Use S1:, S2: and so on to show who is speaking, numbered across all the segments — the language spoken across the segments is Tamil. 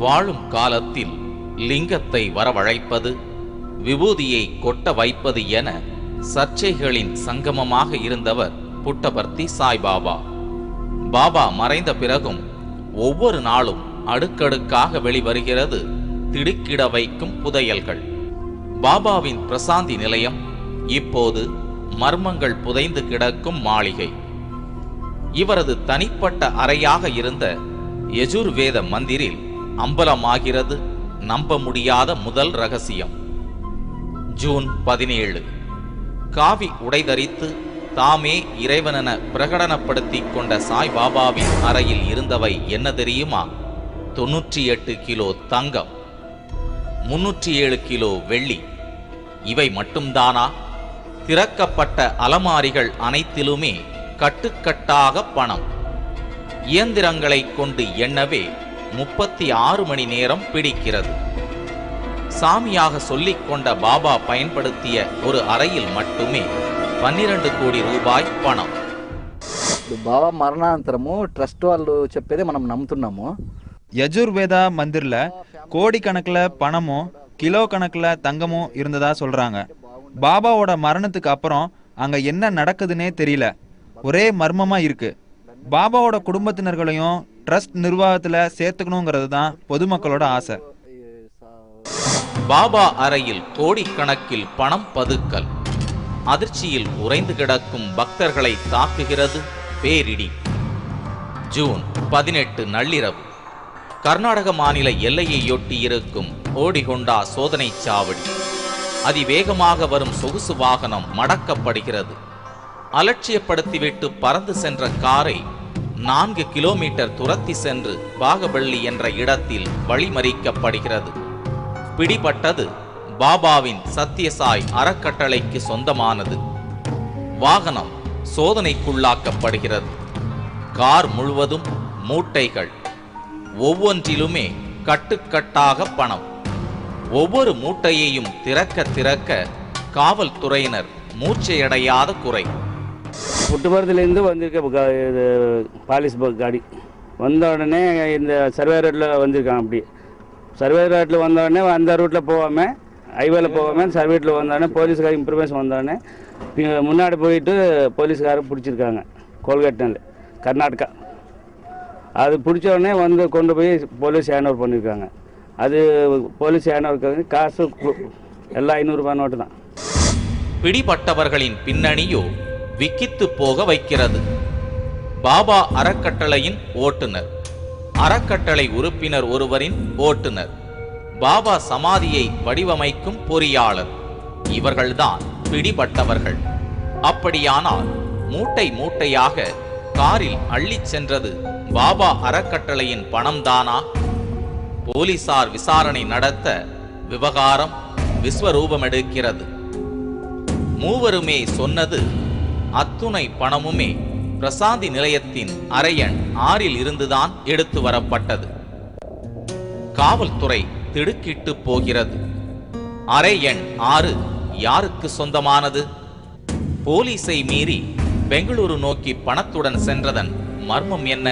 S1: வாழும் காலத்தில் லிங்கத்தை வரவழைப்பது விபூதியை கொட்ட வைப்பது என சர்ச்சைகளின் சங்கமமாக இருந்தவர் புட்டபர்த்தி சாய்பாபா பாபா மறைந்த பிறகும் ஒவ்வொரு நாளும் அடுக்கடுக்காக வெளிவருகிறது திடுக்கிட வைக்கும் புதையல்கள் பாபாவின் பிரசாந்தி நிலையம் இப்போது மர்மங்கள் புதைந்து கிடக்கும் மாளிகை இவரது தனிப்பட்ட அறையாக இருந்த யஜுர்வேத மந்திரில் அம்பலமாகிறது நம்ப முடியாத முதல் ரகசியம் ஜூன் பதினேழு காவி உடைதரித்து தாமே இறைவனென பிரகடனப்படுத்திக் கொண்ட சாய் பாபாவின் அறையில் இருந்தவை என்ன தெரியுமா தொன்னூற்றி எட்டு கிலோ தங்கம் முன்னூற்றி ஏழு கிலோ வெள்ளி இவை மட்டும்தானா திறக்கப்பட்ட அலமாரிகள் அனைத்திலுமே கட்டுக்கட்டாக பணம் இயந்திரங்களை கொண்டு எண்ணவே முப்பத்தி ஆறு மணி நேரம் பிடிக்கிறது சாமியாக சொல்லிக் கொண்ட பாபா பயன்படுத்திய ஒரு அறையில் மட்டுமே பன்னிரண்டு கோடி ரூபாய் పణం
S2: ఇప్పుడు బాబా మరణానంతరము ట్రస్ట్ వాళ్ళు చెప్పేదే మనం నమ్ముతున్నాము
S3: யஜுர்வேதா மந்திரில் கோடிக்கணக்கில் பணமும் கிலோ கணக்கில் தங்கமும் இருந்ததா சொல்கிறாங்க பாபாவோட மரணத்துக்கு அப்புறம் அங்கே என்ன நடக்குதுன்னே தெரியல ஒரே மர்மமாக இருக்கு பாபாவோட குடும்பத்தினர்களையும் ட்ரஸ்ட் நிர்வாகத்தில் சேர்த்துக்கணுங்கிறது தான் பொதுமக்களோட ஆசை
S1: பாபா அறையில் கோடிக்கணக்கில் பணம் பதுக்கல் அதிர்ச்சியில் உறைந்து கிடக்கும் பக்தர்களை தாக்குகிறது பேரிடி ஜூன் பதினெட்டு நள்ளிரவு கர்நாடக மாநில எல்லையையொட்டி இருக்கும் ஓடிகொண்டா சோதனைச் சாவடி அதிவேகமாக வரும் சொகுசு வாகனம் மடக்கப்படுகிறது அலட்சியப்படுத்திவிட்டு பறந்து சென்ற காரை நான்கு கிலோமீட்டர் துரத்தி சென்று பாகபள்ளி என்ற இடத்தில் வழிமறிக்கப்படுகிறது பிடிபட்டது பாபாவின் சத்யசாய் அறக்கட்டளைக்கு சொந்தமானது வாகனம் சோதனைக்குள்ளாக்கப்படுகிறது கார் முழுவதும் மூட்டைகள் ஒவ்வொன்றிலுமே கட்டுக்கட்டாக பணம் ஒவ்வொரு மூட்டையையும் திறக்க திறக்க காவல்துறையினர் மூச்சையடையாத குறை
S4: புட்டுமரத்துலேருந்து வந்திருக்க கா- இது பாலிஸ் ப- காடி வந்த உடனே இந்த சர்வே ரோட்டில் வந்திருக்கான் அப்படி சர்வே ரோட்டில் வந்த உடனே அந்த ரூட்டில் போகாமல் ஹைவேல போகாமல் சர்வே ரோட்டில் வந்த உடனே போலீஸ்கார இன்ஃபர்மேஷன் வந்த உடனே பி- முன்னாடி போயிட்டு போலீஸ்காரர் பிடிச்சிருக்காங்க கோல்கேட்டில் கர்நாடகா அது பிடிச்ச உடனே வந்து கொண்டு போய் போலீஸ் ஹேண்ட் ஓவர் பண்ணியிருக்காங்க அது போலீஸ் ஹேண்ட் ஓவர் காசு கு- எல்லாம் ஐநூறுரூபா நோட்டு தான்
S1: பிடிபட்டவர்களின் பின்னணியோ விக்கித்து போக வைக்கிறது பாபா அறக்கட்டளையின் ஓட்டுநர் அறக்கட்டளை உறுப்பினர் ஒருவரின் ஓட்டுநர் பாபா சமாதியை வடிவமைக்கும் பொறியாளர் இவர்கள்தான் பிடிபட்டவர்கள் அப்படியானால் மூட்டை மூட்டையாக காரில் அள்ளிச் சென்றது பாபா அறக்கட்டளையின் பணம்தானா போலீசார் விசாரணை நடத்த விவகாரம் விஸ்வரூபமெடுக்கிறது மூவருமே சொன்னது அத்துணை பணமுமே பிரசாந்தி நிலையத்தின் அரையன் ஆறில் இருந்துதான் எடுத்து வரப்பட்டது காவல்துறை திடுக்கிட்டு போகிறது அறை எண் ஆறு யாருக்கு சொந்தமானது போலீஸை மீறி பெங்களூரு நோக்கி பணத்துடன் சென்றதன் மர்மம் என்ன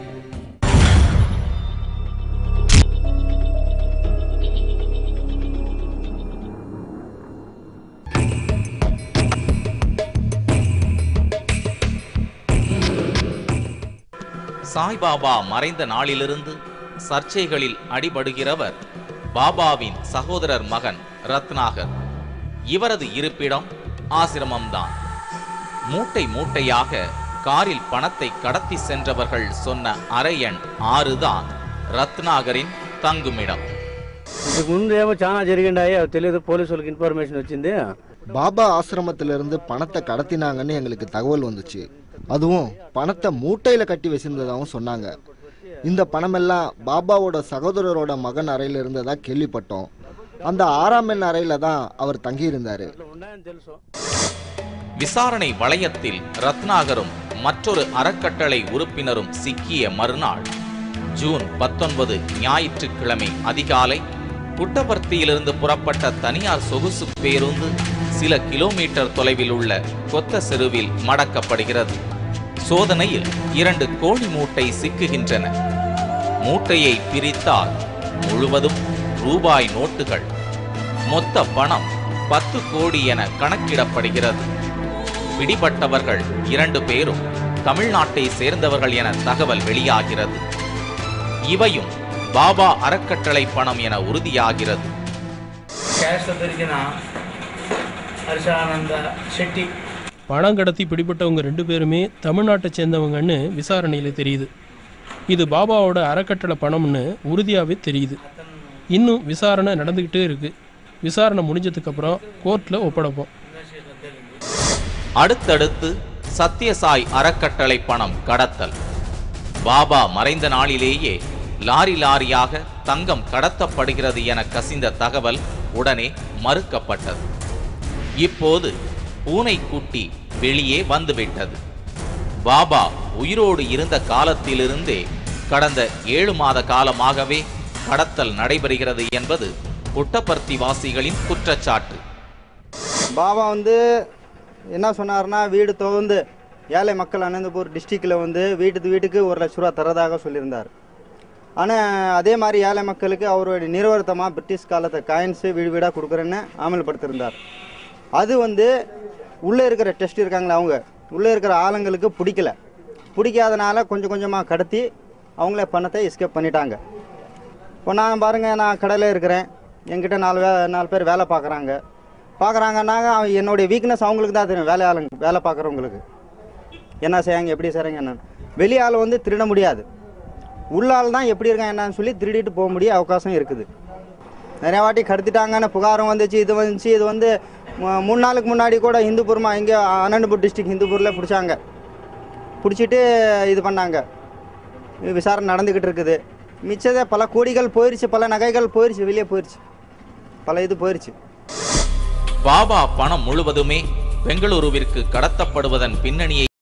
S1: சாய்பாபா மறைந்த நாளிலிருந்து சர்ச்சைகளில் அடிபடுகிறவர் பாபாவின் சகோதரர் மகன் ரத்னாகர் இவரது இருப்பிடம் ஆசிரமம்தான் மூட்டை மூட்டையாக காரில் பணத்தை கடத்தி சென்றவர்கள் சொன்ன அறை எண் ஆறுதான் రత్నాగరిన్ తంగుమిడం
S4: ఇంతకు ముందు ఏమో చాలా జరిగిండాయి అవి తెలియదు పోలీసు వాళ్ళకి ఇన్ఫర్మేషన్ వచ్చింది
S5: பாபா ஆசிரமத்திலிருந்து பணத்தை கடத்தினாங்கன்னு எங்களுக்கு தகவல் வந்துச்சு அதுவும் பணத்தை மூட்டையில் கட்டி வச்சிருந்ததாகவும் சொன்னாங்க இந்த பணமெல்லாம் பாபாவோட சகோதரரோட மகன் அறையில் இருந்ததா கேள்விப்பட்டோம் அந்த ஆறாம் எண் அறையில் தான் அவர் தங்கியிருந்தார்
S4: ఉన్నాయని తెలుసు
S1: விசாரணை வளையத்தில் ரத்னாகரும் மற்றொரு அறக்கட்டளை உறுப்பினரும் சிக்கிய மறுநாள் ஜூன் பத்தொன்பது ஞாயிற்றுக்கிழமை அதிகாலை புட்டபர்த்தியிலிருந்து புறப்பட்ட தனியார் சொகுசு பேருந்து சில கிலோமீட்டர் தொலைவில் உள்ள கொத்த செருவில் மடக்கப்படுகிறது சோதனையில் இரண்டு கோழி மூட்டை சிக்குகின்றன மூட்டையை பிரித்தால் முழுவதும் ரூபாய் நோட்டுகள் மொத்த பணம் பத்து கோடி என கணக்கிடப்படுகிறது பிடிபட்டவர்கள் இரண்டு பேரும் தமிழ்நாட்டை சேர்ந்தவர்கள் என தகவல் வெளியாகிறது இவையும் பாபா அறக்கட்டளை பணம் என உறுதியாகிறது
S6: క్యాష్ దొరికిన హర్షానంద శెట్టి
S7: பணம் கடத்தி பிடிபட்டவங்க ரெண்டு பேருமே தமிழ்நாட்டை சேர்ந்தவங்கன்னு விசாரணையில் தெரியுது இது பாபாவோட அறக்கட்டளை பணம்னு உறுதியாகவே தெரியுது இன்னும் விசாரணை நடந்துக்கிட்டே இருக்கு விசாரணை முடிஞ்சதுக்கப்புறம் கோர்ட்டில் ஒப்படைப்போம்
S1: அடுத்தடுத்து சத்யசாய் அறக்கட்டளை பணம் கடத்தல் பாபா மறைந்த நாளிலேயே லாரி லாரியாக தங்கம் கடத்தப்படுகிறது என கசிந்த தகவல் உடனே மறுக்கப்பட்டது இப்போது பூனைக்குட்டி வெளியே வந்துவிட்டது பாபா உயிரோடு இருந்த காலத்திலிருந்தே கடந்த ஏழு மாத காலமாகவே கடத்தல் நடைபெறுகிறது என்பது புட்டபர்த்தி வாசிகளின் குற்றச்சாட்டு
S8: பாபா வந்து என்ன சொன்னார்னா வீடு திறந்து ஏழை மக்கள் அனந்தபூர் டிஸ்ட்ரிக்டில் வந்து வீட்டுக்கு வீட்டுக்கு ஒரு லட்ச ரூபா தரதாக சொல்லியிருந்தார் ஆனால் அதே மாதிரி ஏழை மக்களுக்கு அவருடைய நிறுவனத்தமாக பிரிட்டிஷ் காலத்தை காயின்ஸு வீடு வீடாக கொடுக்குறேன்னு அமல்படுத்தியிருந்தார் அது வந்து உள்ளே இருக்கிற டெஸ்ட் இருக்காங்களே அவங்க உள்ளே இருக்கிற ஆளுங்களுக்கு பிடிக்கல பிடிக்காதனால கொஞ்சம் கொஞ்சமாக கடத்தி அவங்களே பணத்தை எஸ்கேப் பண்ணிட்டாங்க இப்போ நான் பாருங்கள் நான் கடையில் இருக்கிறேன் என்கிட்ட நாலு வே நாலு பேர் வேலை பார்க்குறாங்க பார்க்குறாங்கன்னாங்க அவன் என்னுடைய வீக்னஸ் அவங்களுக்கு தான் தெரியும் வேலை ஆளுங்க வேலை பார்க்குறவங்களுக்கு என்ன செய்யாங்க எப்படி செய்கிறாங்க என்னன்னு வெளி ஆள் வந்து திருட முடியாது உள்ள ஆள் தான் எப்படி இருக்கான் என்னன்னு சொல்லி திருடிட்டு போக முடிய அவகாசம் இருக்குது நிறைய வாட்டி கடத்திட்டாங்கன்னு புகாரும் வந்துச்சு இது வந்துச்சு இது வந்து மு- மூணு நாளுக்கு முன்னாடி கூட ஹிந்துபுரமா இங்கே அனந்தபுர் டிஸ்ட்ரிக்ட் ஹிந்துபூரில் பிடிச்சாங்க பிடிச்சிட்டு இது பண்ணாங்க விசாரணை நடந்துக்கிட்டு இருக்குது மிச்சதே பல கோடிகள் போயிருச்சு பல நகைகள் போயிருச்சு வெளியே போயிருச்சு பல இது போயிருச்சு
S1: பாபா பணம் முழுவதுமே பெங்களூருவிற்கு கடத்தப்படுவதன் பின்னணியை